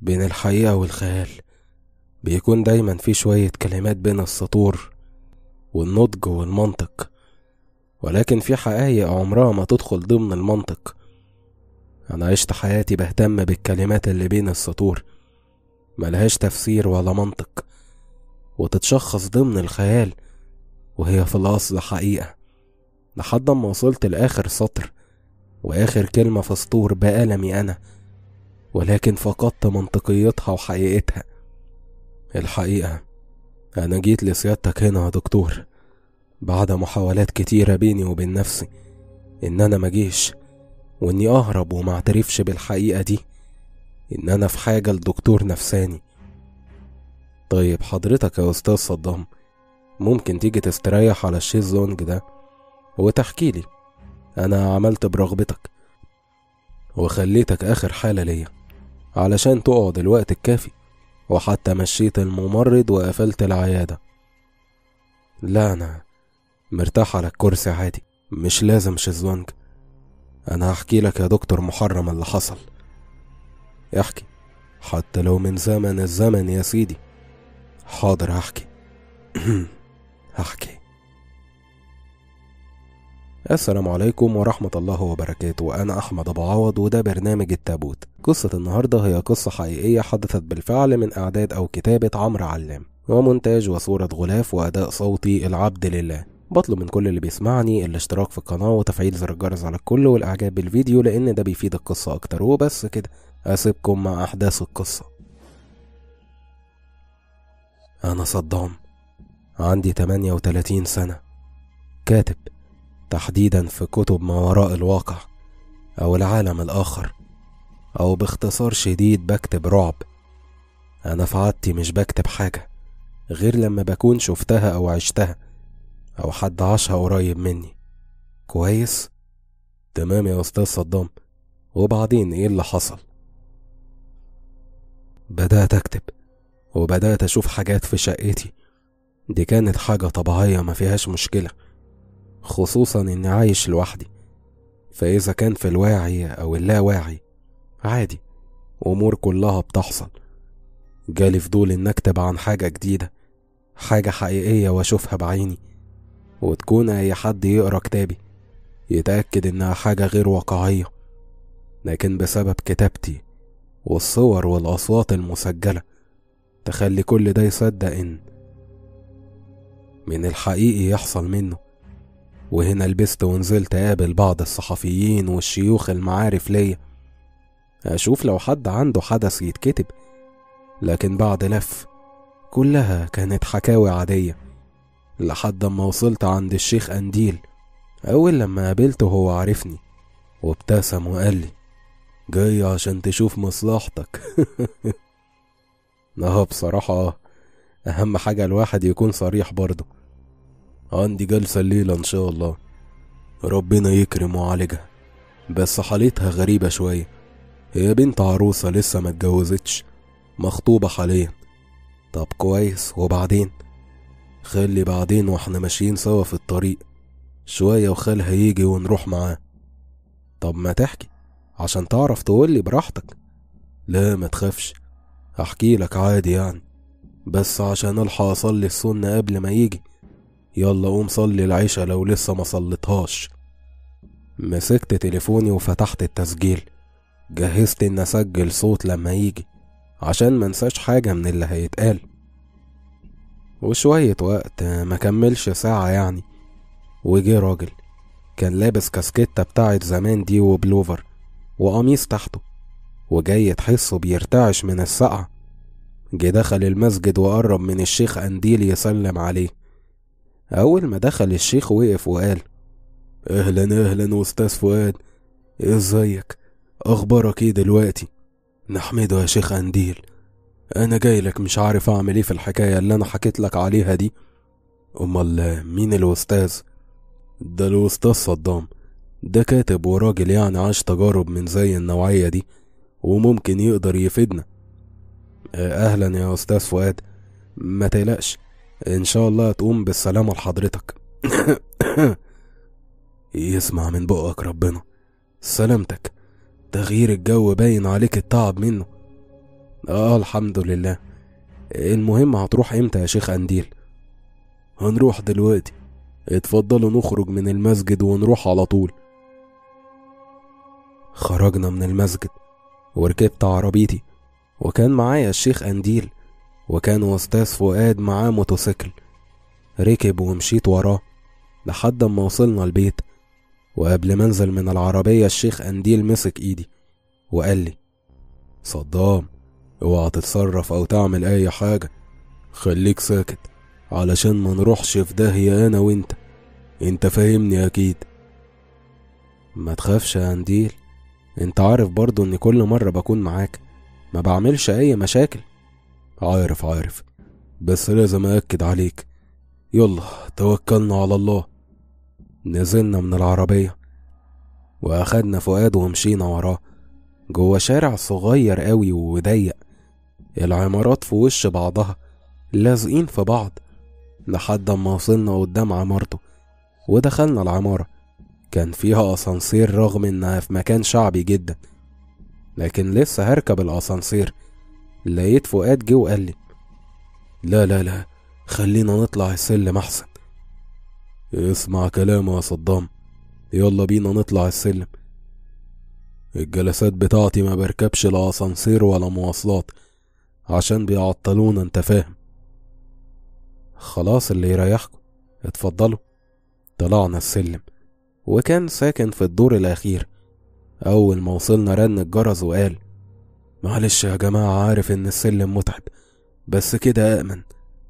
بين الحقيقة والخيال بيكون دايما في شوية كلمات بين السطور والنضج والمنطق ولكن في حقايق عمرها ما تدخل ضمن المنطق أنا عشت حياتي بهتم بالكلمات اللي بين السطور ملهاش تفسير ولا منطق وتتشخص ضمن الخيال وهي في الأصل حقيقة لحد ما وصلت لآخر سطر وآخر كلمة في سطور بألمي أنا ولكن فقدت منطقيتها وحقيقتها الحقيقة أنا جيت لسيادتك هنا يا دكتور بعد محاولات كتيرة بيني وبين نفسي إن أنا مجيش وإني أهرب وما اعترفش بالحقيقة دي إن أنا في حاجة لدكتور نفساني طيب حضرتك يا أستاذ صدام ممكن تيجي تستريح على الشيزونج ده وتحكي لي أنا عملت برغبتك وخليتك آخر حالة ليا علشان تقعد الوقت الكافي وحتى مشيت الممرض وقفلت العيادة لا أنا مرتاح على الكرسي عادي مش لازم شيزونج أنا هحكي لك يا دكتور محرم اللي حصل احكي حتى لو من زمن الزمن يا سيدي حاضر هحكي هحكي السلام عليكم ورحمة الله وبركاته أنا أحمد أبو عوض وده برنامج التابوت قصة النهاردة هي قصة حقيقية حدثت بالفعل من إعداد أو كتابة عمرو علام ومونتاج وصورة غلاف وأداء صوتي العبد لله بطلب من كل اللي بيسمعني الاشتراك في القناة وتفعيل زر الجرس على الكل والإعجاب بالفيديو لأن ده بيفيد القصة أكتر وبس كده أسيبكم مع أحداث القصة أنا صدام عندي 38 سنة كاتب تحديدا في كتب ما وراء الواقع أو العالم الآخر أو باختصار شديد بكتب رعب أنا في عادتي مش بكتب حاجة غير لما بكون شفتها أو عشتها أو حد عاشها قريب مني كويس؟ تمام يا أستاذ صدام وبعدين إيه اللي حصل؟ بدأت أكتب وبدأت أشوف حاجات في شقتي دي كانت حاجة طبيعية ما فيهاش مشكلة خصوصا إني عايش لوحدي فإذا كان في الواعي أو اللاواعي عادي أمور كلها بتحصل جالي فضول إن أكتب عن حاجة جديدة حاجة حقيقية وأشوفها بعيني وتكون أي حد يقرأ كتابي يتأكد إنها حاجة غير واقعية لكن بسبب كتابتي والصور والأصوات المسجلة تخلي كل ده يصدق إن من الحقيقي يحصل منه وهنا لبست ونزلت أقابل بعض الصحفيين والشيوخ المعارف ليا أشوف لو حد عنده حدث يتكتب لكن بعد لف كلها كانت حكاوي عادية لحد ما وصلت عند الشيخ أنديل أول لما قابلته هو عرفني وابتسم وقال لي جاي عشان تشوف مصلحتك اه بصراحة أهم حاجة الواحد يكون صريح برضه عندي جلسة الليلة إن شاء الله ربنا يكرم ويعالجها بس حالتها غريبة شوية هي بنت عروسة لسه ما اتجوزتش مخطوبة حاليا طب كويس وبعدين خلي بعدين واحنا ماشيين سوا في الطريق شوية وخالها يجي ونروح معاه طب ما تحكي عشان تعرف تقولي براحتك لا ما تخافش احكي لك عادي يعني بس عشان الحق اصلي السنة قبل ما يجي يلا قوم صلي العشاء لو لسه ما صليتهاش مسكت تليفوني وفتحت التسجيل جهزت ان اسجل صوت لما يجي عشان منساش حاجة من اللي هيتقال وشوية وقت ما كملش ساعة يعني وجه راجل كان لابس كاسكيتة بتاعت زمان دي وبلوفر وقميص تحته وجاي تحسه بيرتعش من السقعة جه دخل المسجد وقرب من الشيخ أنديل يسلم عليه أول ما دخل الشيخ وقف وقال أهلا أهلا أستاذ فؤاد إزيك أخبارك إيه دلوقتي نحمده يا شيخ أنديل أنا جاي لك مش عارف أعمل إيه في الحكاية اللي أنا حكيت لك عليها دي أمال مين الأستاذ ده الأستاذ صدام ده كاتب وراجل يعني عاش تجارب من زي النوعية دي وممكن يقدر يفيدنا أهلا يا أستاذ فؤاد ما تقلقش إن شاء الله تقوم بالسلامة لحضرتك يسمع من بقك ربنا سلامتك تغيير الجو باين عليك التعب منه اه الحمد لله المهم هتروح امتى يا شيخ قنديل هنروح دلوقتي اتفضلوا نخرج من المسجد ونروح على طول خرجنا من المسجد وركبت عربيتي وكان معايا الشيخ قنديل وكان أستاذ فؤاد معاه موتوسيكل ركب ومشيت وراه لحد ما وصلنا البيت وقبل ما انزل من العربية الشيخ قنديل مسك ايدي وقال لي صدام اوعى تتصرف او تعمل اي حاجة خليك ساكت علشان ما نروحش في داهية انا وانت انت فاهمني اكيد ما تخافش يا قنديل انت عارف برضو ان كل مرة بكون معاك ما بعملش اي مشاكل عارف عارف بس لازم أأكد عليك يلا توكلنا على الله نزلنا من العربية وأخدنا فؤاد ومشينا وراه جوه شارع صغير قوي وضيق العمارات في وش بعضها لازقين في بعض لحد ما وصلنا قدام عمارته ودخلنا العمارة كان فيها أسانسير رغم إنها في مكان شعبي جدا لكن لسه هركب الأسانسير لقيت فؤاد جه وقال لي لا لا لا خلينا نطلع السلم أحسن اسمع كلامه يا صدام يلا بينا نطلع السلم الجلسات بتاعتي ما بركبش لا أسانسير ولا مواصلات عشان بيعطلونا انت فاهم خلاص اللي يريحكم اتفضلوا طلعنا السلم وكان ساكن في الدور الأخير أول ما وصلنا رن الجرس وقال معلش يا جماعة عارف إن السلم متعب بس كده أأمن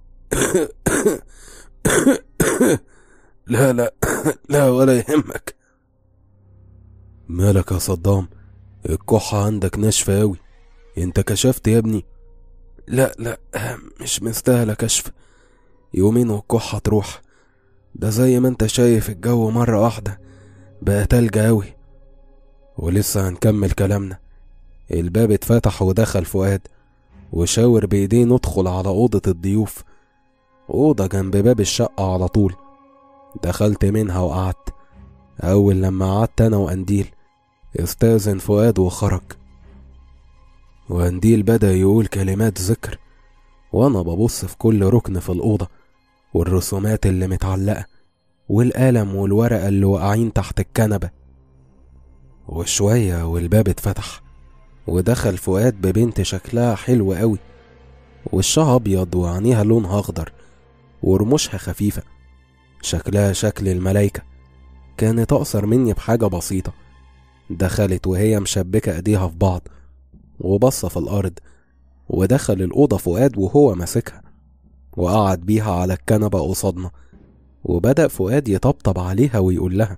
لا لا لا ولا يهمك مالك يا صدام الكحة عندك ناشفة أوي انت كشفت يا ابني لا لا مش مستاهلة كشف يومين والكحة تروح ده زي ما انت شايف الجو مرة واحدة بقى تلج أوي ولسه هنكمل كلامنا الباب اتفتح ودخل فؤاد وشاور بإيديه ندخل على أوضة الضيوف أوضة جنب باب الشقة على طول دخلت منها وقعدت أول لما قعدت أنا وأنديل استأذن فؤاد وخرج وأنديل بدأ يقول كلمات ذكر وأنا ببص في كل ركن في الأوضة والرسومات اللي متعلقة والقلم والورقة اللي واقعين تحت الكنبة وشوية والباب اتفتح ودخل فؤاد ببنت شكلها حلو قوي وشها أبيض وعينيها لونها أخضر ورموشها خفيفة شكلها شكل الملايكة كانت أقصر مني بحاجة بسيطة دخلت وهي مشبكة ايديها في بعض وبصة في الأرض ودخل الأوضة فؤاد وهو ماسكها وقعد بيها على الكنبة قصادنا وبدأ فؤاد يطبطب عليها ويقول لها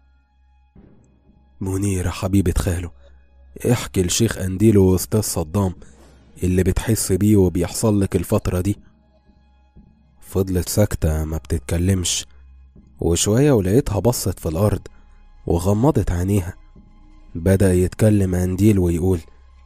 منيرة حبيبة خاله احكي لشيخ أنديل وأستاذ صدام اللي بتحس بيه وبيحصل لك الفترة دي فضلت ساكتة ما بتتكلمش وشوية ولقيتها بصت في الأرض وغمضت عينيها بدأ يتكلم أنديل ويقول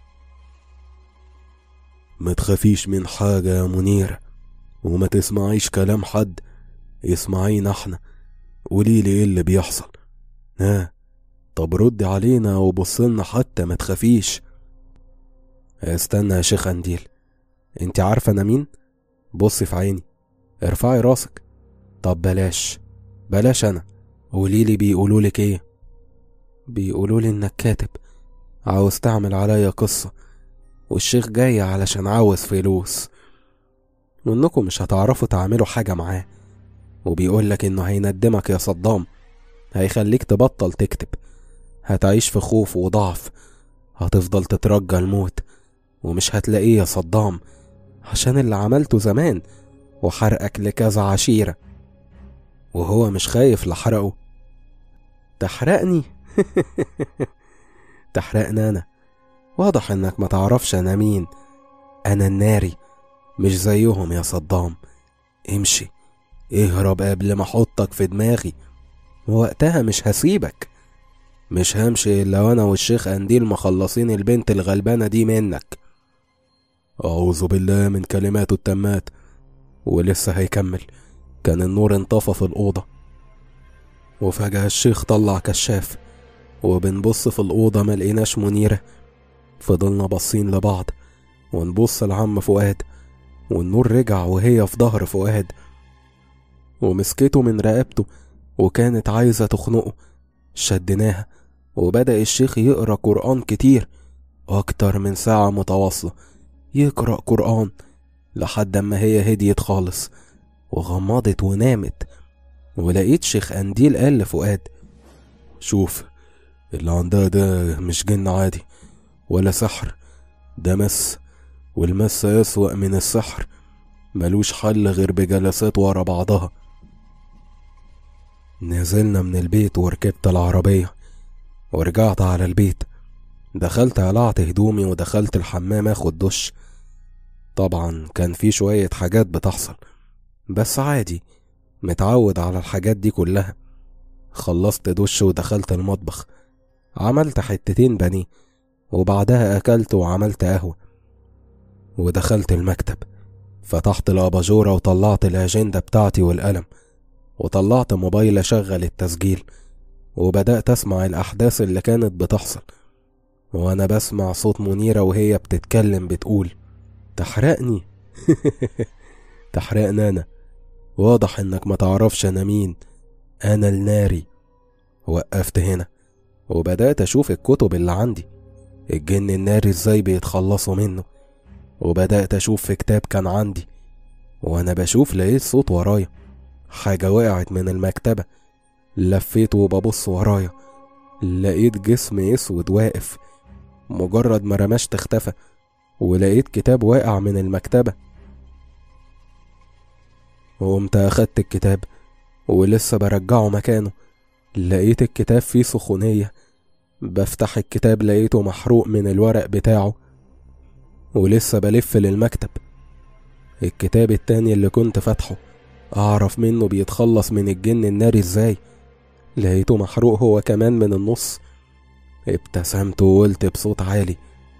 ما تخافيش من حاجة يا منيرة وما تسمعيش كلام حد اسمعينا احنا قوليلي ايه اللي بيحصل ها طب ردي علينا وبصلنا حتى ما تخافيش استنى يا شيخ أنديل انت عارفة انا مين بصي في عيني ارفعي راسك طب بلاش بلاش انا قوليلي بيقولولك ايه بيقولولي انك كاتب عاوز تعمل عليا قصة والشيخ جاي علشان عاوز فلوس وانكم مش هتعرفوا تعملوا حاجة معاه وبيقولك انه هيندمك يا صدام هيخليك تبطل تكتب هتعيش في خوف وضعف هتفضل تترجى الموت ومش هتلاقيه يا صدام عشان اللي عملته زمان وحرقك لكذا عشيرة وهو مش خايف لحرقه تحرقني تحرقني أنا واضح إنك ما تعرفش أنا مين أنا الناري مش زيهم يا صدام امشي اهرب قبل ما احطك في دماغي ووقتها مش هسيبك مش همشي الا وانا والشيخ قنديل مخلصين البنت الغلبانه دي منك اعوذ بالله من كلماته التامات ولسه هيكمل كان النور انطفى في الاوضه وفجاه الشيخ طلع كشاف وبنبص في الاوضه ملقيناش منيره فضلنا باصين لبعض ونبص لعم فؤاد والنور رجع وهي في ظهر فؤاد ومسكته من رقبته وكانت عايزة تخنقه شدناها وبدأ الشيخ يقرأ قرآن كتير أكتر من ساعة متواصلة يقرأ قرآن لحد أما هي هديت خالص وغمضت ونامت ولقيت شيخ أنديل قال لفؤاد شوف اللي عندها ده مش جن عادي ولا سحر ده مس والمس أسوأ من السحر ملوش حل غير بجلسات ورا بعضها نزلنا من البيت وركبت العربية ورجعت على البيت دخلت قلعت هدومي ودخلت الحمام اخد دش طبعا كان في شوية حاجات بتحصل بس عادي متعود على الحاجات دي كلها خلصت دش ودخلت المطبخ عملت حتتين بانيه وبعدها أكلت وعملت قهوة ودخلت المكتب فتحت الأباجورة وطلعت الأجندة بتاعتي والقلم وطلعت موبايل أشغل التسجيل وبدأت أسمع الأحداث اللي كانت بتحصل وأنا بسمع صوت منيرة وهي بتتكلم بتقول تحرقني تحرقني أنا واضح إنك ما تعرفش أنا مين أنا الناري وقفت هنا وبدأت أشوف الكتب اللي عندي الجن الناري إزاي بيتخلصوا منه وبدأت أشوف في كتاب كان عندي وأنا بشوف لقيت صوت ورايا حاجة وقعت من المكتبة لفيت وببص ورايا لقيت جسم اسود واقف مجرد ما رمشت اختفى ولقيت كتاب واقع من المكتبة وقمت أخدت الكتاب ولسه برجعه مكانه لقيت الكتاب فيه سخونية بفتح الكتاب لقيته محروق من الورق بتاعه ولسه بلف للمكتب الكتاب التاني اللي كنت فاتحه أعرف منه بيتخلص من الجن الناري ازاي لقيته محروق هو كمان من النص ابتسمت وقلت بصوت عالي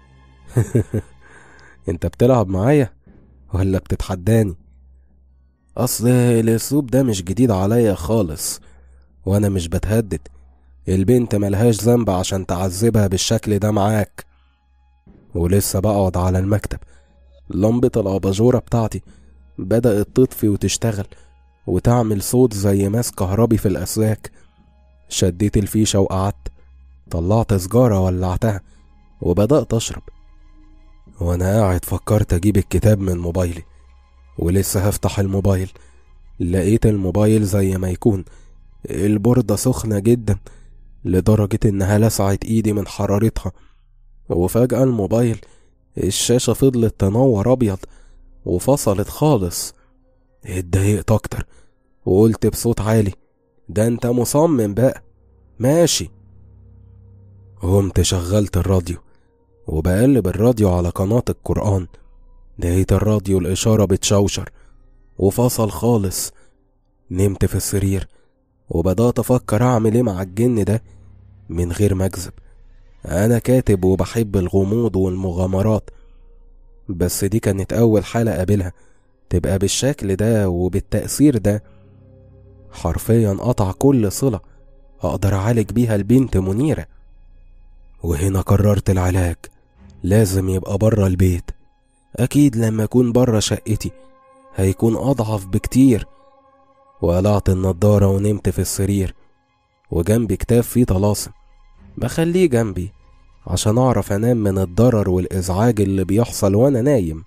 انت بتلعب معايا ولا بتتحداني اصل الاسلوب ده مش جديد عليا خالص وانا مش بتهدد البنت ملهاش ذنب عشان تعذبها بالشكل ده معاك ولسه بقعد على المكتب لمبة الأباجورة بتاعتي بدأت تطفي وتشتغل وتعمل صوت زي ماس كهربي في الأسلاك شديت الفيشة وقعدت طلعت سجارة ولعتها وبدأت أشرب وأنا قاعد فكرت أجيب الكتاب من موبايلي ولسه هفتح الموبايل لقيت الموبايل زي ما يكون البوردة سخنة جدا لدرجة إنها لسعت إيدي من حرارتها وفجأة الموبايل الشاشة فضلت تنور أبيض وفصلت خالص اتضايقت أكتر وقلت بصوت عالي ده أنت مصمم بقى ماشي قمت شغلت الراديو وبقلب الراديو على قناة القرآن لقيت الراديو الإشارة بتشوشر وفصل خالص نمت في السرير وبدأت أفكر أعمل إيه مع الجن ده من غير ما أكذب أنا كاتب وبحب الغموض والمغامرات بس دي كانت أول حالة أقابلها تبقى بالشكل ده وبالتأثير ده حرفيا قطع كل صلة أقدر أعالج بيها البنت منيرة وهنا قررت العلاج لازم يبقى برا البيت أكيد لما أكون برا شقتي هيكون أضعف بكتير وقلعت النضارة ونمت في السرير وجنبي كتاب فيه طلاسم بخليه جنبي عشان أعرف أنام من الضرر والإزعاج اللي بيحصل وأنا نايم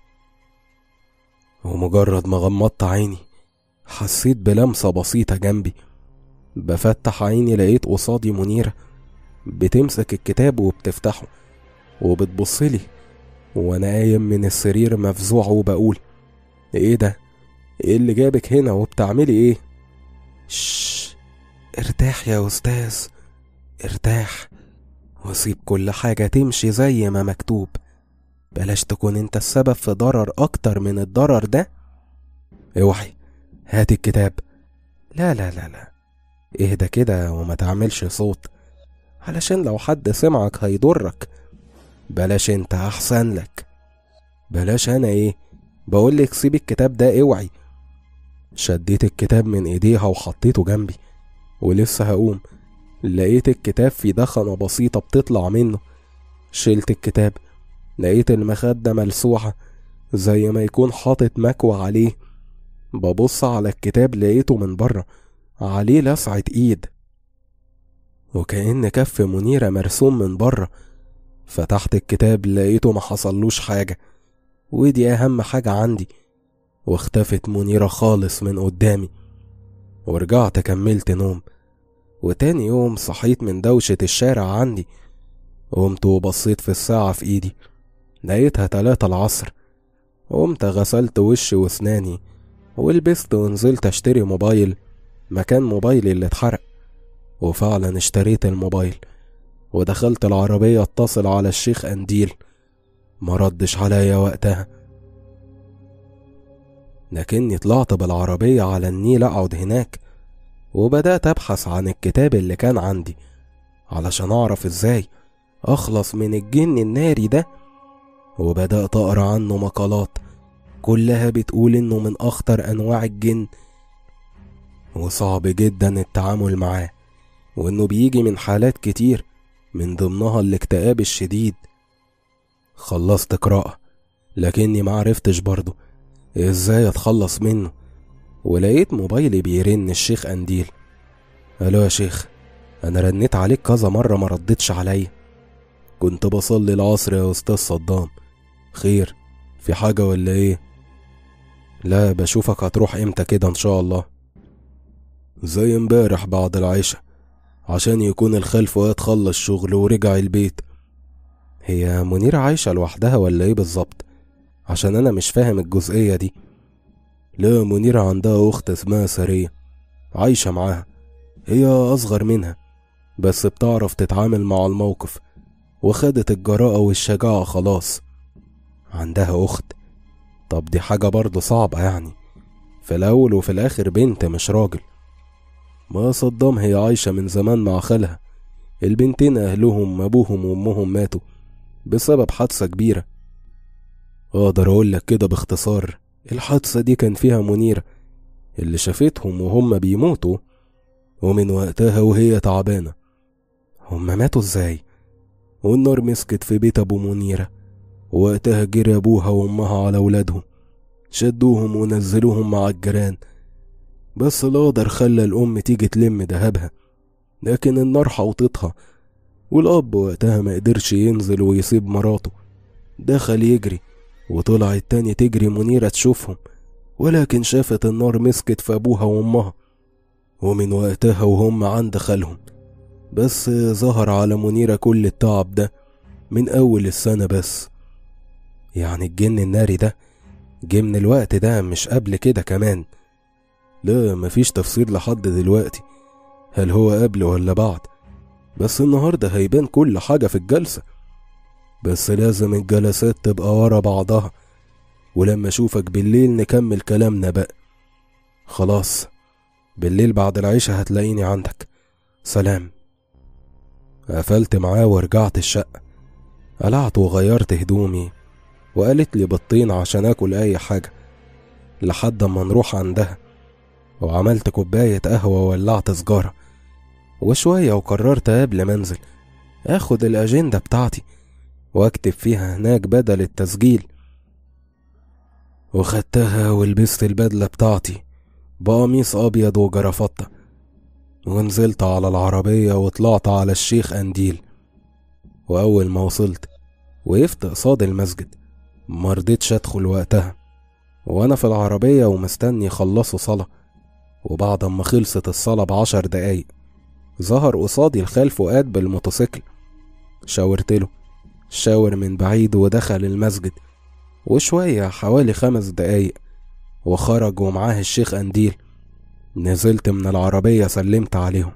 ومجرد ما غمضت عيني حسيت بلمسة بسيطة جنبي بفتح عيني لقيت قصادي منيرة بتمسك الكتاب وبتفتحه وبتبصلي وانا قايم من السرير مفزوع وبقول ايه ده ايه اللي جابك هنا وبتعملي ايه شش ارتاح يا استاذ ارتاح وسيب كل حاجة تمشي زي ما مكتوب بلاش تكون انت السبب في ضرر اكتر من الضرر ده اوعي هات الكتاب لا لا لا لا اهدى كده وما تعملش صوت علشان لو حد سمعك هيضرك بلاش انت احسن لك بلاش انا ايه بقولك سيب الكتاب ده اوعي شديت الكتاب من ايديها وحطيته جنبي ولسه هقوم لقيت الكتاب في دخنة بسيطة بتطلع منه شلت الكتاب لقيت المخدة ملسوعة زي ما يكون حاطط مكوى عليه ببص على الكتاب لقيته من بره عليه لسعة ايد وكأن كف منيرة مرسوم من بره فتحت الكتاب لقيته ما حصلوش حاجة ودي أهم حاجة عندي واختفت منيرة خالص من قدامي ورجعت كملت نوم وتاني يوم صحيت من دوشة الشارع عندي قمت وبصيت في الساعة في ايدي لقيتها تلاتة العصر قمت غسلت وشي واسناني ولبست ونزلت اشتري موبايل مكان موبايلي اللي اتحرق وفعلا اشتريت الموبايل ودخلت العربية اتصل على الشيخ أنديل مردش عليا وقتها لكني طلعت بالعربية على النيل أقعد هناك وبدأت أبحث عن الكتاب اللي كان عندي علشان أعرف إزاي أخلص من الجن الناري ده وبدأت أقرأ عنه مقالات كلها بتقول إنه من أخطر أنواع الجن وصعب جدا التعامل معاه وإنه بيجي من حالات كتير من ضمنها الاكتئاب الشديد خلصت قراءة لكني معرفتش برضه ازاي اتخلص منه ولقيت موبايلي بيرن الشيخ أنديل الو يا شيخ انا رنيت عليك كذا مرة ما ردتش عليا كنت بصلي العصر يا استاذ صدام خير في حاجة ولا ايه لا بشوفك هتروح امتى كده ان شاء الله زي امبارح بعد العشاء عشان يكون الخال فؤاد خلص شغل ورجع البيت هي منيرة عايشة لوحدها ولا ايه بالظبط عشان انا مش فاهم الجزئية دي لا منيرة عندها اخت اسمها سارية عايشة معاها هي اصغر منها بس بتعرف تتعامل مع الموقف وخدت الجراءة والشجاعة خلاص عندها اخت طب دي حاجة برضه صعبة يعني في الاول وفي الاخر بنت مش راجل ما صدام هي عايشة من زمان مع خالها البنتين أهلهم أبوهم وأمهم ماتوا بسبب حادثة كبيرة أقدر أقولك كده باختصار الحادثة دي كان فيها منيرة اللي شافتهم وهم بيموتوا ومن وقتها وهي تعبانة هم ماتوا ازاي والنار مسكت في بيت أبو منيرة وقتها جري أبوها وأمها على ولادهم شدوهم ونزلوهم مع الجيران بس القدر خلى الأم تيجي تلم دهبها لكن النار حوطتها والأب وقتها ما قدرش ينزل ويسيب مراته دخل يجري وطلع التاني تجري منيرة تشوفهم ولكن شافت النار مسكت في أبوها وأمها ومن وقتها وهم عند خالهم بس ظهر على منيرة كل التعب ده من أول السنة بس يعني الجن الناري ده جه من الوقت ده مش قبل كده كمان لا مفيش تفسير لحد دلوقتي هل هو قبل ولا بعد بس النهاردة هيبان كل حاجة في الجلسة بس لازم الجلسات تبقى ورا بعضها ولما اشوفك بالليل نكمل كلامنا بقى خلاص بالليل بعد العشاء هتلاقيني عندك سلام قفلت معاه ورجعت الشقة قلعت وغيرت هدومي وقالت لي بطين عشان اكل اي حاجة لحد اما نروح عندها وعملت كوباية قهوة وولعت سجارة وشوية وقررت قبل ما انزل اخد الاجندة بتاعتي واكتب فيها هناك بدل التسجيل وخدتها ولبست البدلة بتاعتي بقميص أبيض وجرافطة ونزلت على العربية وطلعت على الشيخ أنديل وأول ما وصلت وقفت قصاد المسجد مرضتش أدخل وقتها وأنا في العربية ومستني يخلصوا صلاة وبعد ما خلصت الصلاة بعشر دقايق ظهر قصادي الخال فؤاد بالموتوسيكل شاورت له شاور من بعيد ودخل المسجد وشوية حوالي خمس دقايق وخرج ومعاه الشيخ أنديل نزلت من العربية سلمت عليهم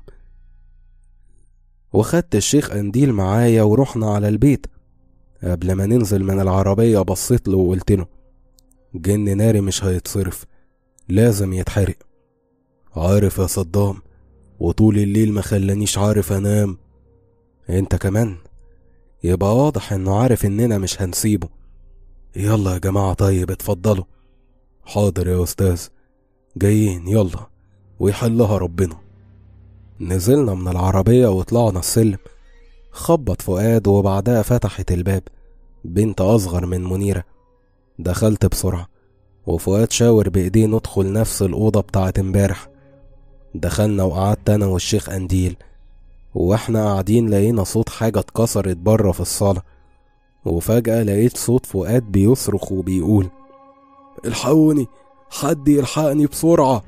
وخدت الشيخ أنديل معايا ورحنا على البيت قبل ما ننزل من العربية بصيت له وقلت له جن ناري مش هيتصرف لازم يتحرق عارف يا صدام وطول الليل ما خلانيش عارف انام انت كمان يبقى واضح انه عارف اننا مش هنسيبه يلا يا جماعة طيب اتفضلوا حاضر يا استاذ جايين يلا ويحلها ربنا نزلنا من العربية وطلعنا السلم خبط فؤاد وبعدها فتحت الباب بنت أصغر من منيرة دخلت بسرعة وفؤاد شاور بإيديه ندخل نفس الأوضة بتاعت امبارح دخلنا وقعدت أنا والشيخ أنديل واحنا قاعدين لقينا صوت حاجة اتكسرت بره في الصالة وفجأة لقيت صوت فؤاد بيصرخ وبيقول الحقوني حد يلحقني بسرعة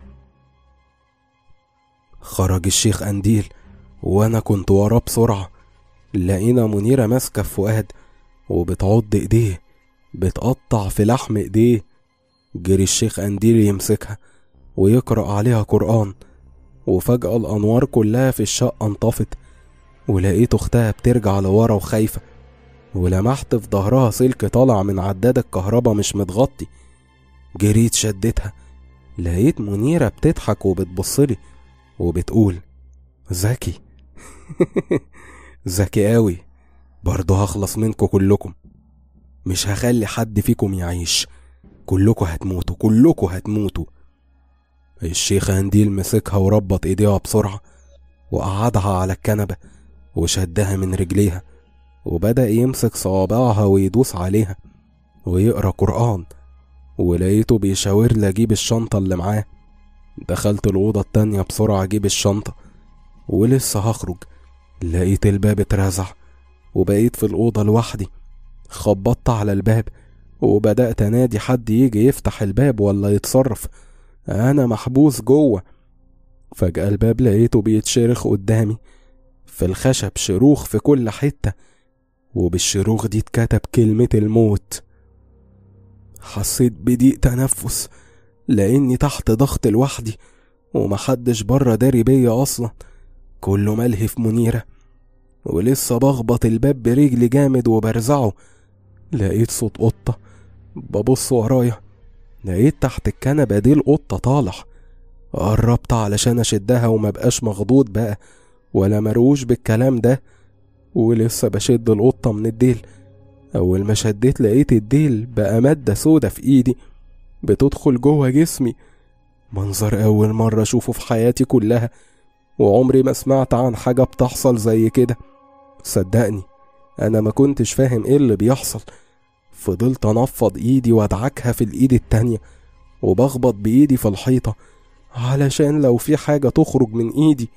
خرج الشيخ أنديل وأنا كنت وراه بسرعة لقينا منيرة ماسكة في فؤاد وبتعض إيديه بتقطع في لحم إيديه جري الشيخ أنديل يمسكها ويقرأ عليها قرآن وفجأة الأنوار كلها في الشقة انطفت ولقيت أختها بترجع لورا وخايفة ولمحت في ظهرها سلك طالع من عداد الكهرباء مش متغطي جريت شدتها لقيت منيرة بتضحك وبتبصلي وبتقول ذكي ذكي قوي برضه هخلص منكم كلكم مش هخلي حد فيكم يعيش كلكم هتموتوا كلكم هتموتوا الشيخ هنديل مسكها وربط ايديها بسرعة وقعدها على الكنبة وشدها من رجليها وبدأ يمسك صوابعها ويدوس عليها ويقرا قرآن ولقيته بيشاور لي اجيب الشنطة اللي معاه دخلت الأوضة التانية بسرعة اجيب الشنطة ولسه هخرج لقيت الباب اترزع وبقيت في الأوضة لوحدي خبطت على الباب وبدأت أنادي حد يجي يفتح الباب ولا يتصرف أنا محبوس جوه فجأة الباب لقيته بيتشرخ قدامي في الخشب شروخ في كل حتة وبالشروخ دي اتكتب كلمة الموت حسيت بضيق تنفس لأني تحت ضغط لوحدي ومحدش بره داري بيا أصلا كله ملهي في منيرة ولسه بخبط الباب برجلي جامد وبرزعه لقيت صوت قطة ببص ورايا لقيت تحت الكنبة دي القطة طالع قربت علشان أشدها ومبقاش مخضوض بقى ولا مروش بالكلام ده ولسه بشد القطة من الديل أول ما شديت لقيت الديل بقى مادة سودا في إيدي بتدخل جوه جسمي منظر أول مرة أشوفه في حياتي كلها وعمري ما سمعت عن حاجة بتحصل زي كده صدقني أنا ما كنتش فاهم إيه اللي بيحصل فضلت أنفض إيدي وأدعكها في الإيد التانية وبخبط بإيدي في الحيطة علشان لو في حاجة تخرج من إيدي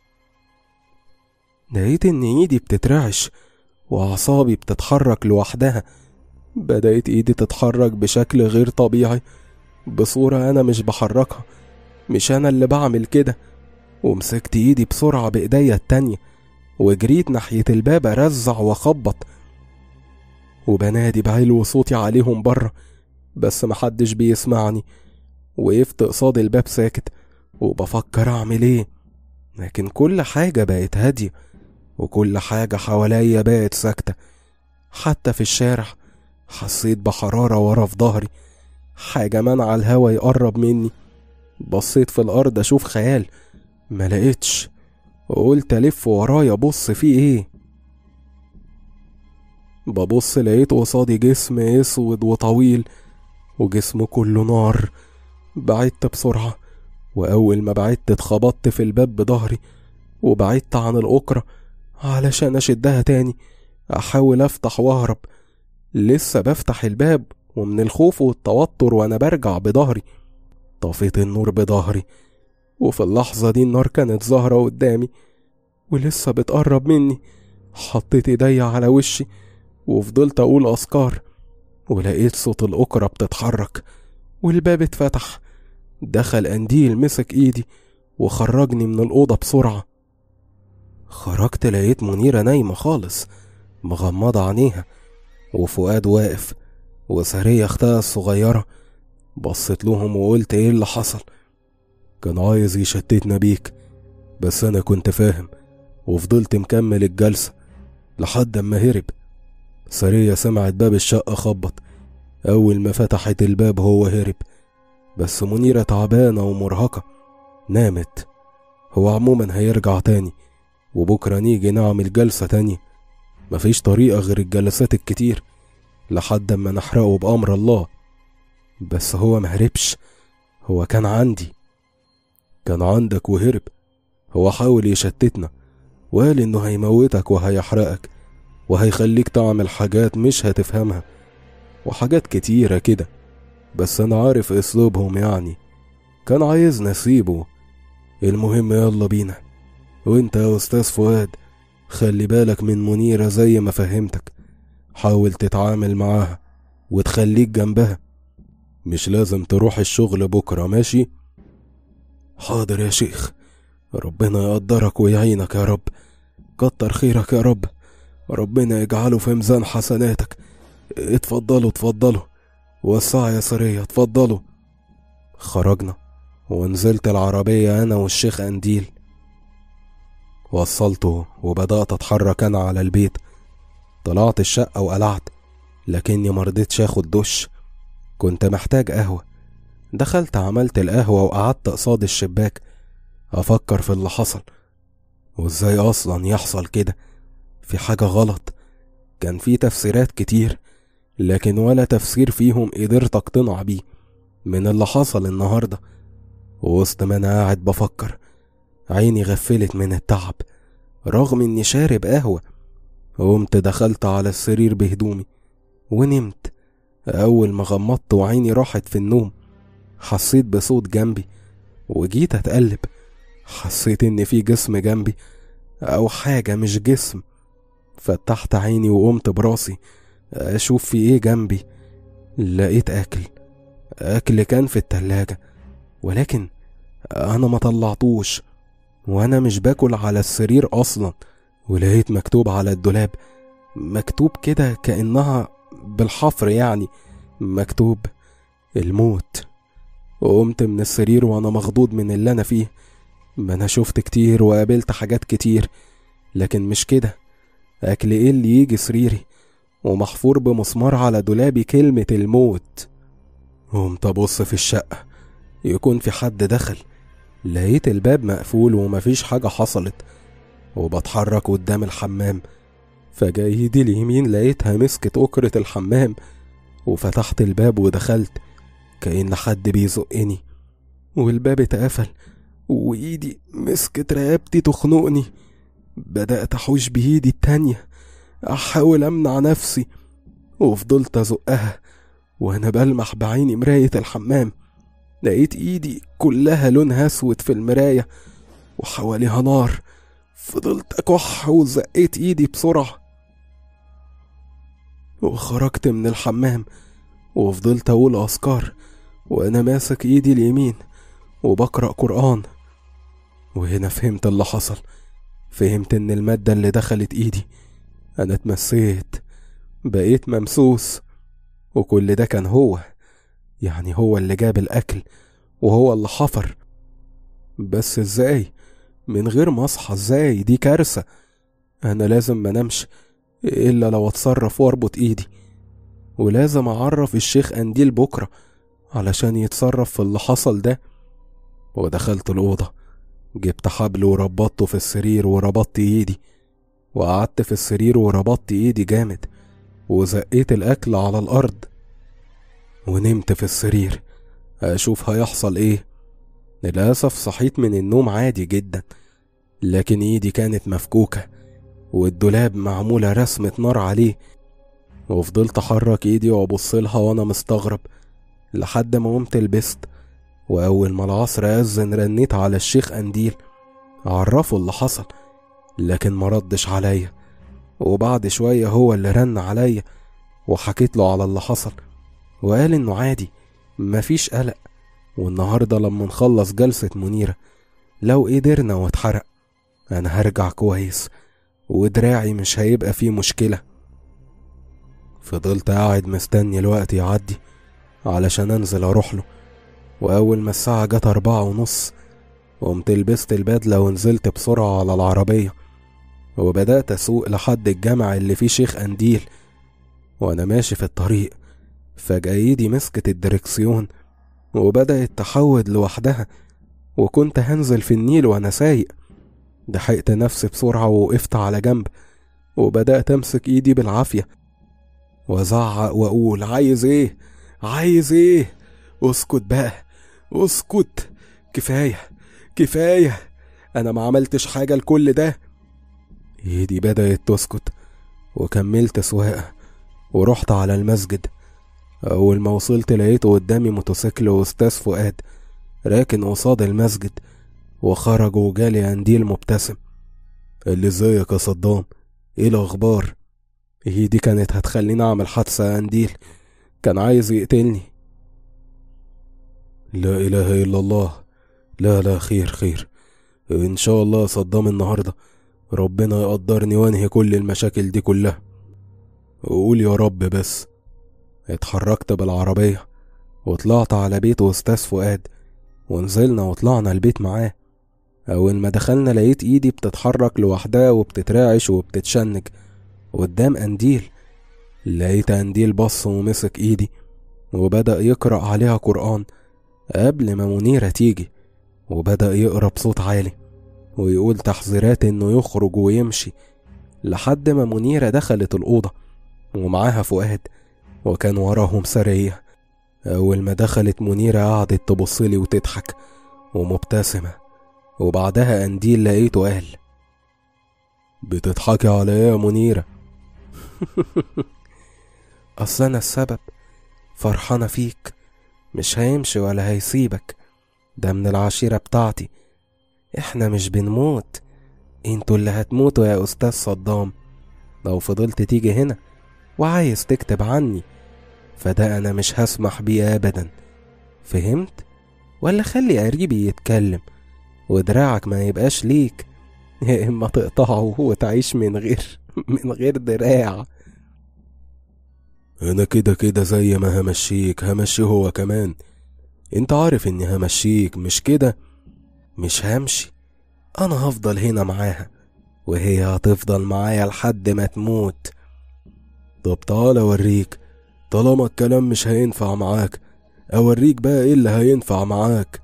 لقيت إن إيدي بتترعش وأعصابي بتتحرك لوحدها بدأت إيدي تتحرك بشكل غير طبيعي بصورة أنا مش بحركها مش أنا اللي بعمل كده ومسكت إيدي بسرعة بإيديا التانية وجريت ناحية الباب أرزع وأخبط وبنادي بعلو صوتي عليهم بره بس محدش بيسمعني وقفت قصاد الباب ساكت وبفكر أعمل إيه لكن كل حاجة بقت هادية وكل حاجة حواليا بقت ساكتة حتى في الشارع حسيت بحرارة ورا في ظهري حاجة منع الهوا يقرب مني بصيت في الأرض أشوف خيال ما لقيتش وقلت ألف ورايا بص فيه إيه ببص لقيت قصادي جسم اسود وطويل وجسمه كله نار بعدت بسرعة وأول ما بعدت اتخبطت في الباب بظهري وبعدت عن الأكرة علشان أشدها تاني أحاول أفتح وأهرب لسه بفتح الباب ومن الخوف والتوتر وأنا برجع بظهري طفيت النور بظهري وفي اللحظة دي النار كانت ظاهرة قدامي ولسه بتقرب مني حطيت ايديا على وشي وفضلت أقول أذكار ولقيت صوت الأكرة بتتحرك والباب اتفتح دخل قنديل مسك إيدي وخرجني من الأوضة بسرعة خرجت لقيت منيرة نايمة خالص مغمضة عينيها وفؤاد واقف وسارية أختها الصغيرة بصيت لهم وقلت إيه اللي حصل كان عايز يشتتنا بيك بس أنا كنت فاهم وفضلت مكمل الجلسة لحد أما هرب سارية سمعت باب الشقة خبط أول ما فتحت الباب هو هرب بس منيرة تعبانة ومرهقة نامت هو عموما هيرجع تاني وبكرة نيجي نعمل جلسة تانية مفيش طريقة غير الجلسات الكتير لحد أما نحرقه بأمر الله بس هو مهربش هو كان عندي كان عندك وهرب هو حاول يشتتنا وقال إنه هيموتك وهيحرقك وهيخليك تعمل حاجات مش هتفهمها وحاجات كتيرة كده بس أنا عارف أسلوبهم يعني كان عايز نسيبه المهم يلا بينا وانت يا أستاذ فؤاد خلي بالك من منيرة زي ما فهمتك حاول تتعامل معاها وتخليك جنبها مش لازم تروح الشغل بكرة ماشي حاضر يا شيخ ربنا يقدرك ويعينك يا رب كتر خيرك يا رب ربنا يجعله في ميزان حسناتك اتفضلوا اتفضلوا وسع يا سرية اتفضلوا خرجنا ونزلت العربية أنا والشيخ أنديل وصلته وبدأت أتحرك أنا على البيت طلعت الشقة وقلعت لكني مرضتش اخد دش كنت محتاج قهوة دخلت عملت القهوة وقعدت قصاد الشباك أفكر في اللي حصل وإزاي أصلا يحصل كده في حاجة غلط كان في تفسيرات كتير لكن ولا تفسير فيهم قدرت أقتنع بيه من اللي حصل النهاردة وسط ما أنا قاعد بفكر عيني غفلت من التعب رغم إني شارب قهوة قمت دخلت على السرير بهدومي ونمت أول ما غمضت وعيني راحت في النوم حسيت بصوت جنبي وجيت أتقلب حسيت إن في جسم جنبي أو حاجة مش جسم فتحت عيني وقمت براسي أشوف في إيه جنبي لقيت أكل أكل كان في التلاجة ولكن أنا ما طلعتوش وأنا مش باكل على السرير أصلا ولقيت مكتوب على الدولاب مكتوب كده كأنها بالحفر يعني مكتوب الموت وقمت من السرير وأنا مخضوض من اللي أنا فيه ما أنا شفت كتير وقابلت حاجات كتير لكن مش كده أكل إيه اللي يجي سريري ومحفور بمسمار على دولابي كلمة الموت قمت أبص في الشقة يكون في حد دخل لقيت الباب مقفول ومفيش حاجة حصلت وبتحرك قدام الحمام فجأة ايدي اليمين لقيتها مسكت أكرة الحمام وفتحت الباب ودخلت كأن حد بيزقني والباب اتقفل وإيدي مسكت رقبتي تخنقني بدأت أحوش بإيدي التانية أحاول أمنع نفسي وفضلت أزقها وأنا بلمح بعيني مراية الحمام لقيت إيدي كلها لونها أسود في المراية وحواليها نار فضلت أكح وزقيت إيدي بسرعة وخرجت من الحمام وفضلت أقول أذكار وأنا ماسك إيدي اليمين وبقرأ قرآن وهنا فهمت اللي حصل فهمت إن المادة اللي دخلت إيدي أنا اتمسيت بقيت ممسوس وكل ده كان هو يعني هو اللي جاب الأكل وهو اللي حفر بس ازاي من غير ما اصحى ازاي دي كارثة انا لازم منامش الا لو اتصرف واربط ايدي ولازم اعرف الشيخ انديل بكرة علشان يتصرف في اللي حصل ده ودخلت الأوضة جبت حبل وربطته في السرير وربطت ايدي وقعدت في السرير وربطت ايدي جامد وزقيت الأكل على الأرض ونمت في السرير أشوف هيحصل إيه للأسف صحيت من النوم عادي جدا لكن إيدي كانت مفكوكة والدولاب معمولة رسمة نار عليه وفضلت أحرك إيدي وأبصلها وأنا مستغرب لحد ما قمت لبست وأول ما العصر أذن رنيت على الشيخ أنديل عرفه اللي حصل لكن مردش عليا وبعد شوية هو اللي رن عليا وحكيت له على اللي حصل وقال إنه عادي مفيش قلق والنهاردة لما نخلص جلسة منيرة لو قدرنا واتحرق أنا هرجع كويس ودراعي مش هيبقى فيه مشكلة فضلت قاعد مستني الوقت يعدي علشان أنزل أروح له وأول ما الساعة جت أربعة ونص قمت لبست البدلة ونزلت بسرعة على العربية وبدأت أسوق لحد الجامع اللي فيه شيخ أنديل وأنا ماشي في الطريق فجأة ايدي مسكت الدركسيون وبدأت تحود لوحدها وكنت هنزل في النيل وأنا سايق لحقت نفسي بسرعة ووقفت على جنب وبدأت أمسك إيدي بالعافية وأزعق وأقول عايز إيه عايز إيه اسكت بقى اسكت كفاية كفاية أنا ما عملتش حاجة لكل ده إيدي بدأت تسكت وكملت سواقة ورحت على المسجد أول ما وصلت لقيته قدامي موتوسيكل وأستاذ فؤاد راكن قصاد المسجد وخرج وجالي قنديل مبتسم قال لي ازيك يا صدام ايه الاخبار هي دي كانت هتخليني اعمل حادثة يا قنديل كان عايز يقتلني لا اله الا الله لا لا خير خير ان شاء الله يا صدام النهارده ربنا يقدرني وانهي كل المشاكل دي كلها وقول يا رب بس اتحركت بالعربية وطلعت على بيت أستاذ فؤاد ونزلنا وطلعنا البيت معاه أول ما دخلنا لقيت إيدي بتتحرك لوحدها وبتترعش وبتتشنج قدام قنديل لقيت قنديل بص ومسك إيدي وبدأ يقرأ عليها قرآن قبل ما منيرة تيجي وبدأ يقرأ بصوت عالي ويقول تحذيرات إنه يخرج ويمشي لحد ما منيرة دخلت الأوضة ومعاها فؤاد وكان وراهم سرية أول ما دخلت منيرة قعدت تبصلي وتضحك ومبتسمة وبعدها قنديل لقيته قال بتضحكي على ايه يا منيرة أصل أنا السبب فرحانة فيك مش هيمشي ولا هيسيبك ده من العشيرة بتاعتي احنا مش بنموت انتوا اللي هتموتوا يا أستاذ صدام لو فضلت تيجي هنا وعايز تكتب عني فده أنا مش هسمح بيه أبدا فهمت؟ ولا خلي قريبي يتكلم ودراعك ما يبقاش ليك يا إما تقطعه وتعيش من غير من غير دراع أنا كده كده زي ما همشيك همشي هو كمان انت عارف اني همشيك مش كده مش همشي انا هفضل هنا معاها وهي هتفضل معايا لحد ما تموت طب تعال اوريك طالما الكلام مش هينفع معاك اوريك بقى ايه اللي هينفع معاك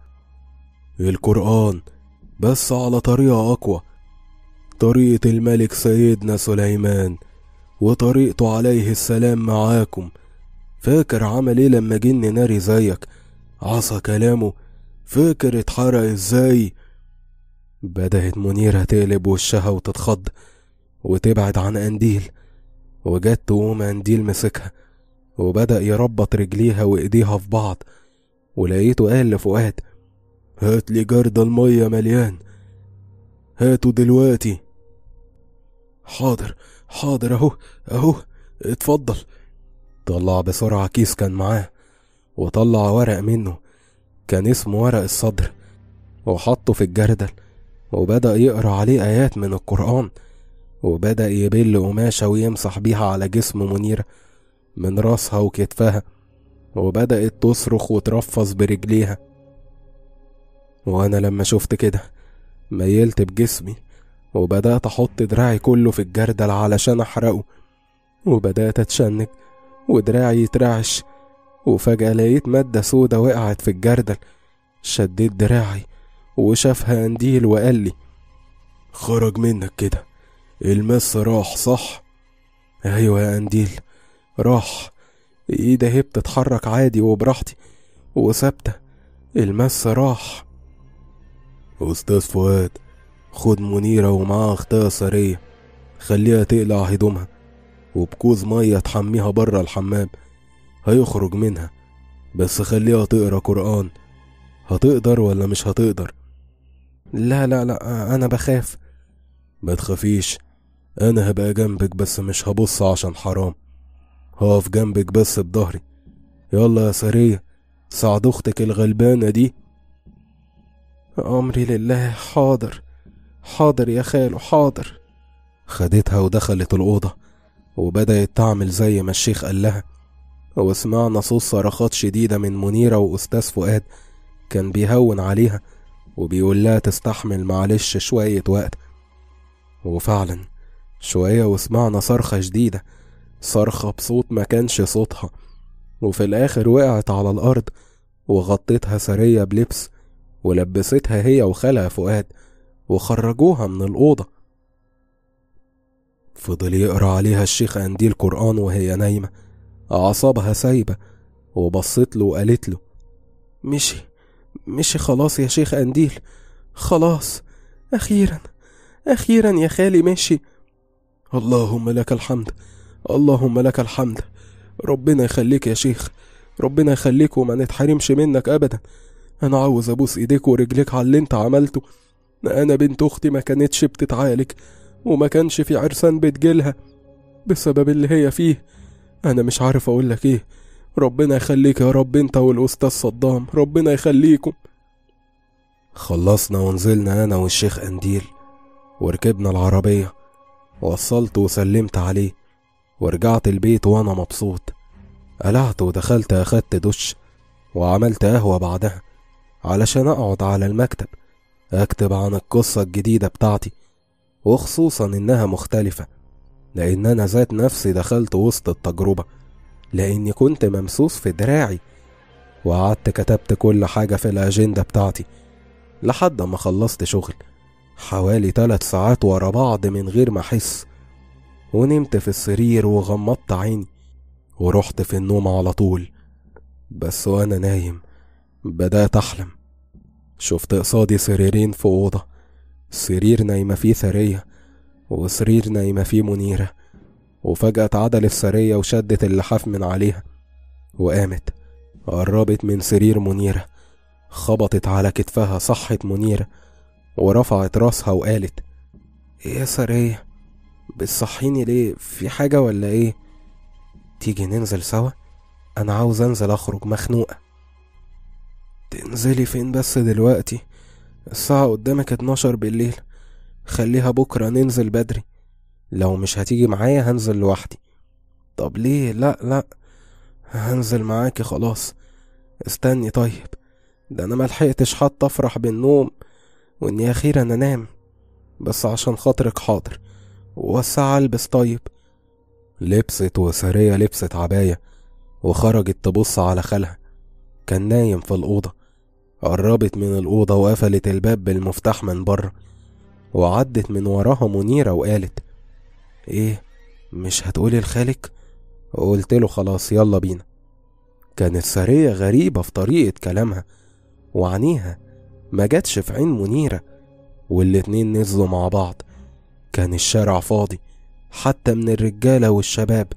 القرآن بس على طريقة أقوى طريقة الملك سيدنا سليمان وطريقته عليه السلام معاكم فاكر عمل ايه لما جن ناري زيك عصى كلامه فاكر اتحرق ازاي بدأت منيرة تقلب وشها وتتخض وتبعد عن قنديل وجت تقوم قنديل مسكها وبدأ يربط رجليها وإيديها في بعض ولقيته قال لفؤاد هات لي جرد المية مليان هاته دلوقتي حاضر حاضر اهو اهو اتفضل طلع بسرعة كيس كان معاه وطلع ورق منه كان اسمه ورق الصدر وحطه في الجردل وبدأ يقرأ عليه آيات من القرآن وبدأ يبل قماشة ويمسح بيها على جسم منيرة من راسها وكتفها وبدأت تصرخ وترفص برجليها وأنا لما شفت كده ميلت بجسمي وبدأت أحط دراعي كله في الجردل علشان أحرقه وبدأت أتشنج ودراعي يترعش وفجأة لقيت مادة سودة وقعت في الجردل شديت دراعي وشافها قنديل وقال لي خرج منك كده المس راح صح ايوه يا قنديل راح ايدي اهي بتتحرك عادي وبراحتي وثابتة المس راح أستاذ فؤاد خد منيرة ومعاها أختها سرية خليها تقلع هدومها وبكوز مية تحميها برا الحمام هيخرج منها بس خليها تقرا قرآن هتقدر ولا مش هتقدر لا لا لا أنا بخاف ما تخافيش أنا هبقى جنبك بس مش هبص عشان حرام هقف جنبك بس بضهري يلا يا سرية ساعد أختك الغلبانة دي أمري لله حاضر حاضر يا خالو حاضر خدتها ودخلت الأوضة وبدأت تعمل زي ما الشيخ قال لها وسمعنا صوت صرخات شديدة من منيرة وأستاذ فؤاد كان بيهون عليها وبيقول لها تستحمل معلش شوية وقت وفعلا شوية وسمعنا صرخة شديدة صرخة بصوت ما كانش صوتها وفي الآخر وقعت على الأرض وغطتها سرية بلبس ولبستها هي وخالها فؤاد وخرجوها من الأوضة فضل يقرا عليها الشيخ قنديل قرآن وهي نايمة أعصابها سايبة وبصت له وقالت له مشي مشي خلاص يا شيخ قنديل خلاص أخيرا أخيرا يا خالي مشي اللهم لك الحمد اللهم لك الحمد ربنا يخليك يا شيخ ربنا يخليك وما نتحرمش منك ابدا انا عاوز ابوس ايديك ورجليك على اللي انت عملته انا بنت اختي ما كانتش بتتعالج وما كانش في عرسان بتجيلها بسبب اللي هي فيه انا مش عارف اقول لك ايه ربنا يخليك يا رب انت والاستاذ صدام ربنا يخليكم خلصنا ونزلنا انا والشيخ انديل وركبنا العربية وصلت وسلمت عليه ورجعت البيت وانا مبسوط قلعت ودخلت اخدت دش وعملت قهوة بعدها علشان اقعد على المكتب اكتب عن القصة الجديدة بتاعتي وخصوصا انها مختلفة لان انا ذات نفسي دخلت وسط التجربة لاني كنت ممسوس في دراعي وقعدت كتبت كل حاجة في الأجندة بتاعتي لحد ما خلصت شغل حوالي تلات ساعات ورا بعض من غير ما أحس ونمت في السرير وغمضت عيني ورحت في النوم على طول بس وأنا نايم بدأت أحلم شفت قصادي سريرين في أوضة سرير نايمة فيه ثرية وسرير نايمة فيه منيرة وفجأة اتعدلت سرية وشدت اللحاف من عليها وقامت قربت من سرير منيرة خبطت على كتفها صحت منيرة ورفعت راسها وقالت ايه يا سرية بتصحيني ليه في حاجة ولا ايه تيجي ننزل سوا انا عاوز انزل اخرج مخنوقة تنزلي فين بس دلوقتي الساعة قدامك اتناشر بالليل خليها بكرة ننزل بدري لو مش هتيجي معايا هنزل لوحدي طب ليه لا لا هنزل معاكي خلاص استني طيب ده انا ملحقتش حتى افرح بالنوم واني اخيرا انام بس عشان خاطرك حاضر والساعة البس طيب لبست وسارية لبست عباية وخرجت تبص على خالها كان نايم في الأوضة قربت من الأوضة وقفلت الباب بالمفتاح من بره وعدت من وراها منيرة وقالت ايه مش هتقولي لخالك قلت له خلاص يلا بينا كانت سارية غريبة في طريقة كلامها وعينيها ما جاتش في عين منيرة والاتنين نزلوا مع بعض كان الشارع فاضي حتى من الرجالة والشباب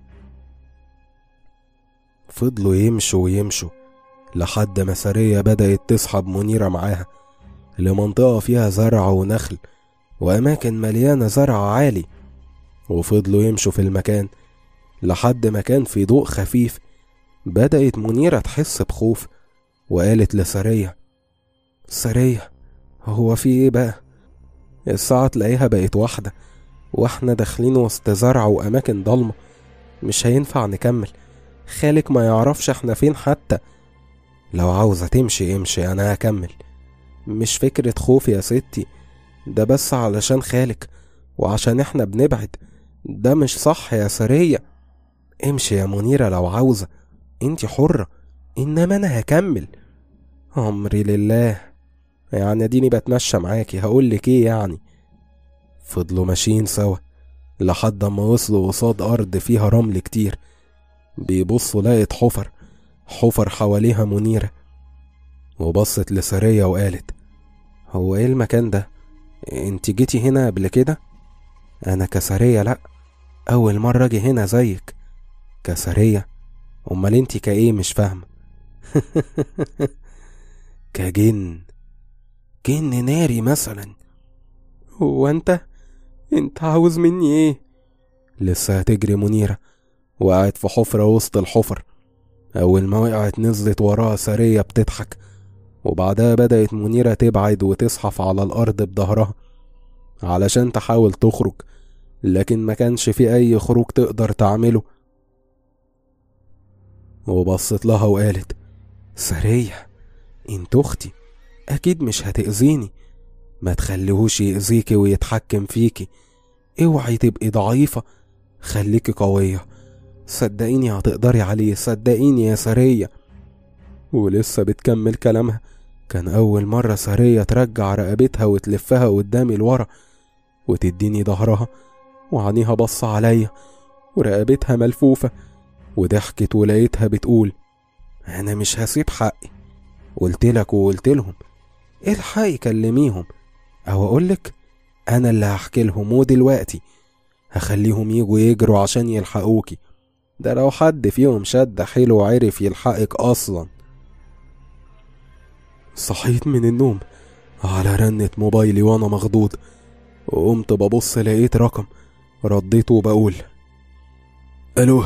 فضلوا يمشوا ويمشوا لحد ما سارية بدأت تسحب منيرة معاها لمنطقة فيها زرع ونخل وأماكن مليانة زرع عالي وفضلوا يمشوا في المكان لحد ما كان في ضوء خفيف بدأت منيرة تحس بخوف وقالت لسارية سارية هو في ايه بقى الساعة تلاقيها بقت واحدة واحنا داخلين وسط زرع وأماكن ضلمة مش هينفع نكمل خالك ما يعرفش احنا فين حتى لو عاوزة تمشي امشي أنا هكمل مش فكرة خوف يا ستي ده بس علشان خالك وعشان احنا بنبعد ده مش صح يا سرية امشي يا منيرة لو عاوزة انت حرة انما انا هكمل امري لله يعني اديني بتمشى معاكي هقولك ايه يعني فضلوا ماشيين سوا لحد ما وصلوا قصاد ارض فيها رمل كتير بيبصوا لقت حفر حفر حواليها منيرة وبصت لسرية وقالت هو ايه المكان ده انت جيتي هنا قبل كده انا كسرية لا اول مرة اجي هنا زيك كسرية امال انت كايه مش فاهمة كجن جن ناري مثلا هو انت انت عاوز مني ايه لسه هتجري منيرة وقعت في حفرة وسط الحفر أول ما وقعت نزلت وراها سرية بتضحك وبعدها بدأت منيرة تبعد وتزحف على الأرض بظهرها علشان تحاول تخرج لكن ما كانش في أي خروج تقدر تعمله وبصت لها وقالت سرية انت أختي أكيد مش هتأذيني ما تخليهوش يأذيكي ويتحكم فيكي اوعي تبقي ضعيفة خليكي قوية صدقيني هتقدري عليه صدقيني يا سرية ولسه بتكمل كلامها كان أول مرة سرية ترجع رقبتها وتلفها قدامي لورا وتديني ظهرها وعينيها بص عليا ورقبتها ملفوفة وضحكت ولقيتها بتقول أنا مش هسيب حقي قلتلك وقلت لهم الحقي كلميهم أو أقولك أنا اللي هحكي لهم ودلوقتي هخليهم يجوا يجروا عشان يلحقوكي ده لو حد فيهم شد حيله وعرف يلحقك أصلا صحيت من النوم على رنة موبايلي وأنا مخضوض وقمت ببص لقيت رقم رديته وبقول ألو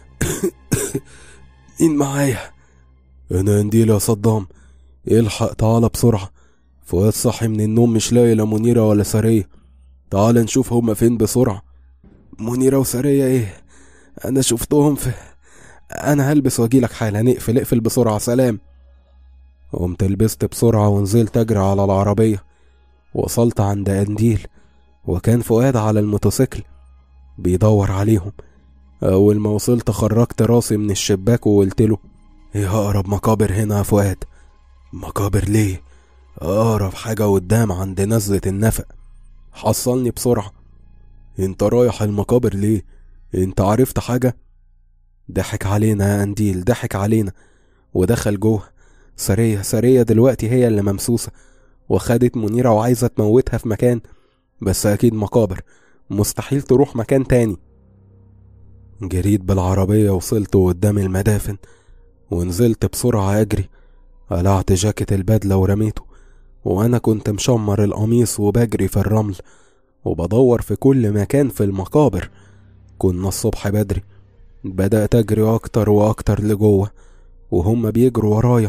مين معايا أنا قنديل يا صدام الحق تعالى بسرعة فؤاد صاحي من النوم مش لاقي لا منيرة ولا سرية تعال نشوف هما فين بسرعة منيرة وسرية ايه انا شفتهم في انا هلبس واجيلك حالا نقفل اقفل بسرعة سلام قمت لبست بسرعة ونزلت اجري على العربية وصلت عند قنديل وكان فؤاد على الموتوسيكل بيدور عليهم أول ما وصلت خرجت راسي من الشباك وقلت له ايه أقرب مقابر هنا يا فؤاد مقابر ليه أقرب حاجة قدام عند نزلة النفق حصلني بسرعة انت رايح المقابر ليه انت عرفت حاجة ضحك علينا يا قنديل ضحك علينا ودخل جوه سرية سرية دلوقتي هي اللي ممسوسة وخدت منيرة وعايزة تموتها في مكان بس أكيد مقابر مستحيل تروح مكان تاني جريت بالعربية وصلت قدام المدافن ونزلت بسرعة أجري قلعت جاكيت البدلة ورميته وأنا كنت مشمر القميص وبجري في الرمل وبدور في كل مكان في المقابر كنا الصبح بدري بدأت أجري أكتر وأكتر لجوه وهم بيجروا ورايا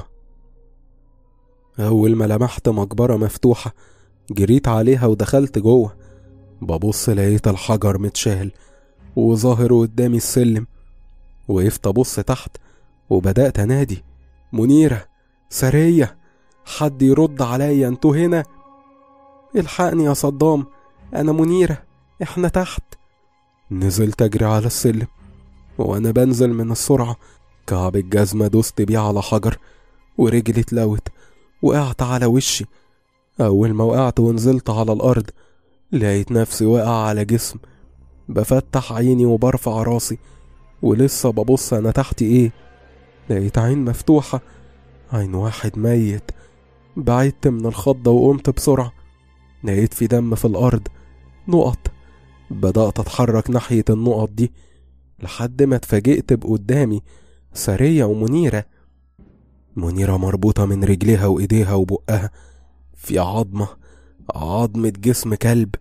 أول ما لمحت مقبرة مفتوحة جريت عليها ودخلت جوه ببص لقيت الحجر متشال وظاهر قدامي السلم وقفت أبص تحت وبدأت أنادي منيرة سرية حد يرد عليا انتوا هنا الحقني يا صدام أنا منيرة إحنا تحت نزلت أجري على السلم وأنا بنزل من السرعة كعب الجزمة دوست بيه على حجر ورجلي اتلوت وقعت على وشي أول ما وقعت ونزلت على الأرض لقيت نفسي واقع على جسم بفتح عيني وبرفع راسي ولسه ببص أنا تحت إيه لقيت عين مفتوحة عين واحد ميت بعدت من الخضة وقمت بسرعة لقيت في دم في الأرض نقط بدأت أتحرك ناحية النقط دي لحد ما اتفاجئت بقدامي سرية ومنيرة منيرة مربوطة من رجليها وإيديها وبقها في عظمة عظمة جسم كلب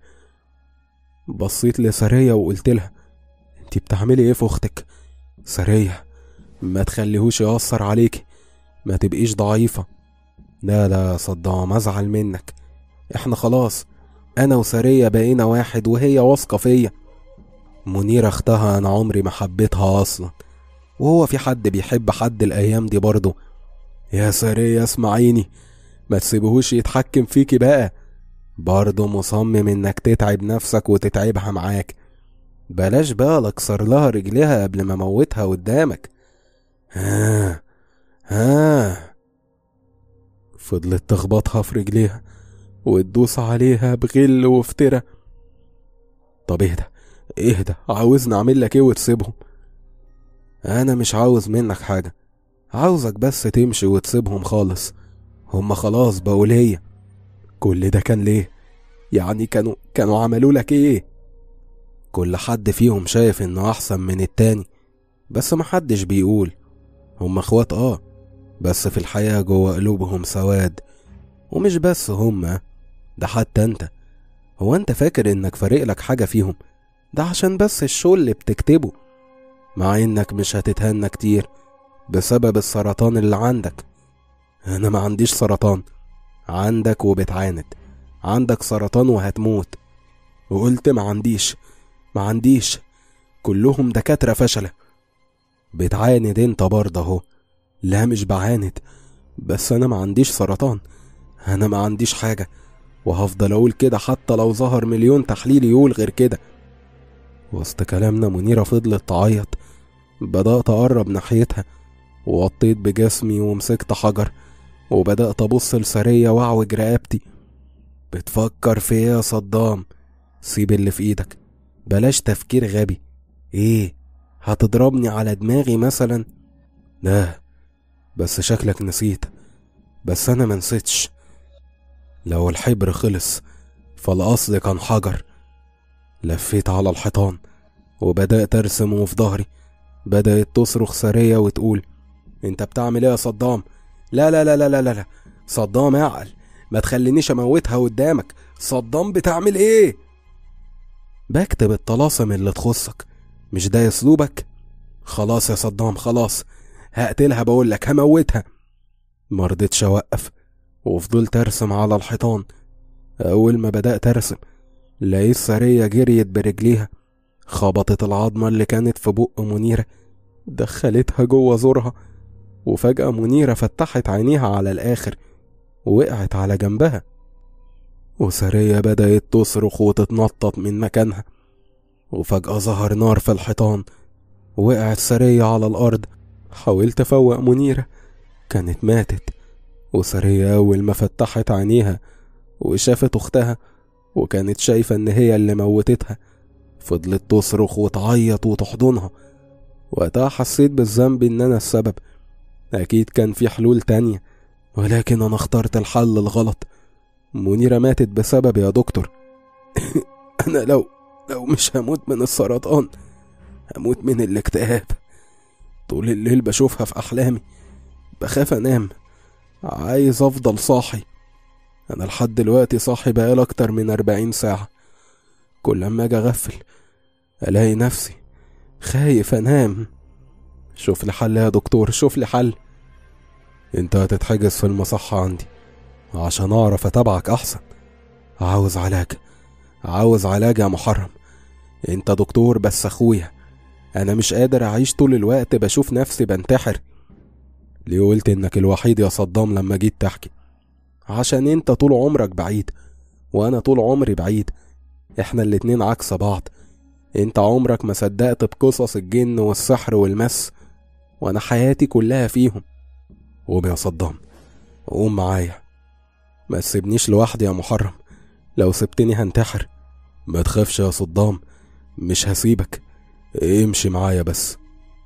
بصيت لسرية وقلت لها انتي بتعملي ايه في اختك سرية ما تخليهوش يأثر عليكي ما تبقيش ضعيفة لا لا صدام ازعل منك احنا خلاص انا وسرية بقينا واحد وهي واثقة فيا منيرة اختها انا عمري ما حبيتها اصلا وهو في حد بيحب حد الايام دي برضه يا سرية اسمعيني ما تسيبهوش يتحكم فيكي بقى برضه مصمم انك تتعب نفسك وتتعبها معاك بلاش بقى اكسر لها رجليها قبل ما اموتها قدامك ها ها فضلت تخبطها في رجليها وتدوس عليها بغل وافترا طب اهدى اهدى عاوزني اعمل لك ايه وتسيبهم انا مش عاوز منك حاجه عاوزك بس تمشي وتسيبهم خالص هما خلاص بقوا ليا كل ده كان ليه يعني كانوا كانوا عملوا لك ايه كل حد فيهم شايف انه احسن من التاني بس محدش بيقول هما اخوات اه بس في الحياة جوه قلوبهم سواد ومش بس هما ده حتى انت هو انت فاكر انك فارق لك حاجة فيهم ده عشان بس الشو اللي بتكتبه مع انك مش هتتهنى كتير بسبب السرطان اللي عندك انا ما عنديش سرطان عندك وبتعاند عندك سرطان وهتموت وقلت ما عنديش ما عنديش كلهم دكاترة فشلة بتعاند انت برضه اهو لا مش بعاند بس انا ما عنديش سرطان انا ما عنديش حاجة وهفضل اقول كده حتى لو ظهر مليون تحليل يقول غير كده وسط كلامنا منيرة فضلت تعيط بدأت أقرب ناحيتها ووطيت بجسمي ومسكت حجر وبدأت أبص لسرية وأعوج رقبتي بتفكر في ايه يا صدام سيب اللي في ايدك بلاش تفكير غبي ايه هتضربني على دماغي مثلا لا بس شكلك نسيت بس انا منسيتش لو الحبر خلص فالاصل كان حجر لفيت على الحيطان وبدأت أرسم وفي ظهري بدأت تصرخ سرية وتقول انت بتعمل ايه يا صدام لا لا لا لا لا لا, لا. صدام اعقل ما تخلينيش اموتها قدامك صدام بتعمل ايه بكتب الطلاسم اللي تخصك مش ده اسلوبك خلاص يا صدام خلاص هقتلها بقولك هموتها مرضتش اوقف وفضلت ارسم على الحيطان اول ما بدأت ارسم لقيت سرية جريت برجليها خبطت العظمة اللي كانت في بق منيرة دخلتها جوه زورها وفجأة منيرة فتحت عينيها على الآخر ووقعت على جنبها وسرية بدأت تصرخ وتتنطط من مكانها وفجأة ظهر نار في الحيطان وقعت سرية على الأرض حاولت أفوق منيرة كانت ماتت وسرية أول ما فتحت عينيها وشافت أختها وكانت شايفة إن هي اللي موتتها فضلت تصرخ وتعيط وتحضنها وقتها حسيت بالذنب إن أنا السبب أكيد كان في حلول تانية ولكن أنا اخترت الحل الغلط منيرة ماتت بسبب يا دكتور أنا لو لو مش هموت من السرطان هموت من الاكتئاب طول الليل بشوفها في أحلامي بخاف أنام عايز أفضل صاحي أنا لحد دلوقتي صاحي بقالي أكتر من أربعين ساعة كل ما أجي أغفل ألاقي نفسي خايف أنام شوف لي حل يا دكتور شوف لي حل انت هتتحجز في المصحة عندي عشان اعرف اتابعك احسن عاوز علاج عاوز علاج يا محرم انت دكتور بس اخويا انا مش قادر اعيش طول الوقت بشوف نفسي بنتحر ليه قلت انك الوحيد يا صدام لما جيت تحكي عشان انت طول عمرك بعيد وانا طول عمري بعيد احنا الاتنين عكس بعض انت عمرك ما صدقت بقصص الجن والسحر والمس وانا حياتي كلها فيهم قوم يا صدام قوم معايا ما تسيبنيش لوحدي يا محرم لو سبتني هنتحر ما تخافش يا صدام مش هسيبك امشي معايا بس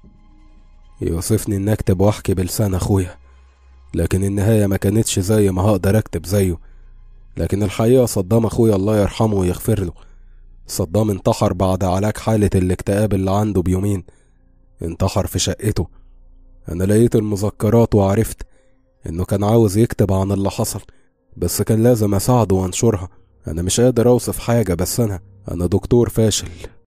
يوصفني ان اكتب واحكي بلسان اخويا لكن النهاية ما كانتش زي ما هقدر اكتب زيه لكن الحقيقة صدام اخويا الله يرحمه ويغفر له صدام انتحر بعد علاج حالة الاكتئاب اللي عنده بيومين انتحر في شقته انا لقيت المذكرات وعرفت انه كان عاوز يكتب عن اللي حصل بس كان لازم اساعده وانشرها انا مش قادر اوصف حاجة بس انا انا دكتور فاشل